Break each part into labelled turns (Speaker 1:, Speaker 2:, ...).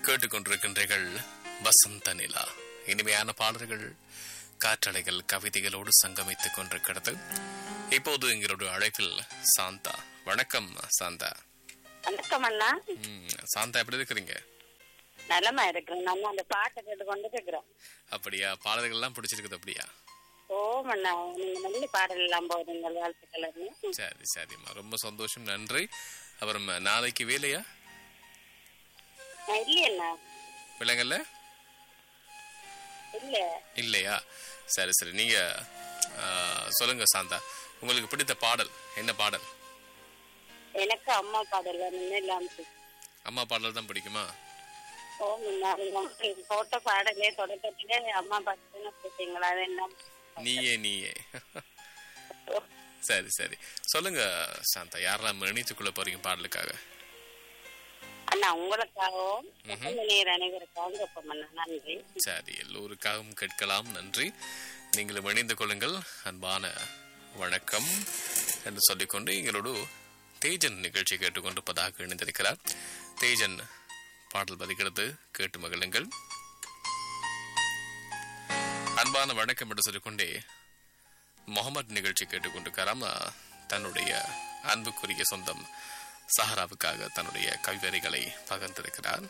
Speaker 1: கேட்டுக்கொண்டிருக்கின்றீர்கள் வசந்த நிலா இனிமையான பாடல்கள் காற்றலைகள் கவிதைகளோடு சங்கமித்துக் கொண்டிருக்கிறது இப்போது எங்களுடைய அழைப்பில் சாந்தா வணக்கம் சாந்தா
Speaker 2: வணக்கம் அண்ணா
Speaker 1: ம், சாந்தா எப்படி இருக்கிறீங்க
Speaker 2: நலமா இருக்கிறேன் நம்ம அந்த பாட்டை கேட்டு கொண்டு இருக்கிறோம்
Speaker 1: அப்படியா பாடல்கள் எல்லாம் பிடிச்சிருக்குது அப்படியா
Speaker 2: ஓம் அண்ணா நீங்க நல்ல பாடல் எல்லாம் போதுங்கள் வாழ்த்துக்கள் அண்ணா.
Speaker 1: சரி சரிம்மா ரொம்ப சந்தோஷம் நன்றி அப்புறம் நாளைக்கு வேலையா
Speaker 2: நான் இல்லையே அண்ணா
Speaker 1: விலங்கல்ல
Speaker 2: இல்ல
Speaker 1: இல்லையா சரி சரி நீங்க ஆ, சொல்லுங்க சாந்தா உங்களுக்கு பிடித்த பாடல் என்ன பாடல்
Speaker 2: எனக்கு அம்மா பாடல் வேணும்னு இல்லாம போச்சு.
Speaker 1: அம்மா பாடல் தான் பிடிக்குமா
Speaker 2: ஓம் அண்ணா நீங்க போட்ட பாடலே தொடக்கத்திலே அம்மா பாட்டு போட்டீங்களா அது என்ன
Speaker 1: நீயே நீயே சரி சரி சொல்லுங்க சாந்தா யாரெல்லாம் இணைத்துக்குள்ள போறீங்க பாடலுக்காக
Speaker 2: அண்ணா உங்களுக்காகவும் நேர் அனைவருக்காகவும் கேட்போம் அண்ணா நன்றி
Speaker 1: சரி எல்லோருக்காகவும் கேட்கலாம் நன்றி நீங்களும் இணைந்து கொள்ளுங்கள் அன்பான வணக்கம் என்று சொல்லிக்கொண்டு எங்களோடு தேஜன் நிகழ்ச்சி கேட்டுக்கொண்டிருப்பதாக இணைந்திருக்கிறார் தேஜன் பாடல் பதிக்கிறது கேட்டு மகிழுங்கள் அன்பான வணக்கம் என்று சொல்லிக்கொண்டே முகமது நிகழ்ச்சி கேட்டுக்கொண்டிருக்காராம் அஹ், தன்னுடைய அன்புக்குரிய சொந்தம் சஹராவுக்காக தன்னுடைய கவிவரிகளை பகிர்ந்திருக்கிறார்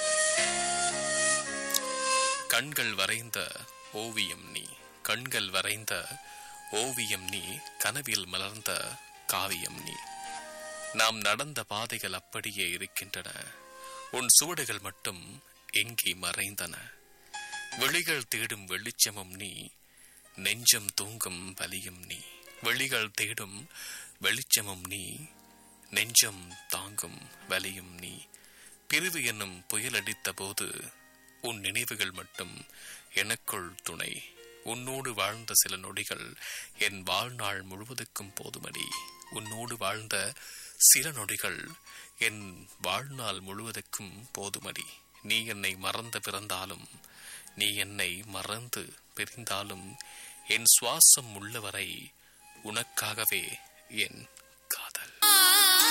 Speaker 1: கண்கள் வரைந்த ஓவியம் நீ கண்கள் வரைந்த ஓவியம் நீ கனவில் மலர்ந்த காவியம் நீ நாம் நடந்த பாதைகள் அப்படியே இருக்கின்றன உன் சுவடுகள் மட்டும் எங்கே மறைந்தன விழிகள் தேடும் வெளிச்சமும் நீ நெஞ்சம் தூங்கும் வலியும் நீ விழிகள் தேடும் வெளிச்சமும் நீ நெஞ்சம் தாங்கும் வலியும் நீ பிரிவு என்னும் புயல் அடித்த போது உன் நினைவுகள் மட்டும் எனக்குள் துணை உன்னோடு வாழ்ந்த சில நொடிகள் என் வாழ்நாள் முழுவதுக்கும் போதுமடி உன்னோடு வாழ்ந்த சில நொடிகள் என் வாழ்நாள் முழுவதுக்கும் போதுமடி நீ என்னை மறந்து பிறந்தாலும் நீ என்னை மறந்து பிரிந்தாலும் என் சுவாசம் உள்ளவரை உனக்காகவே என்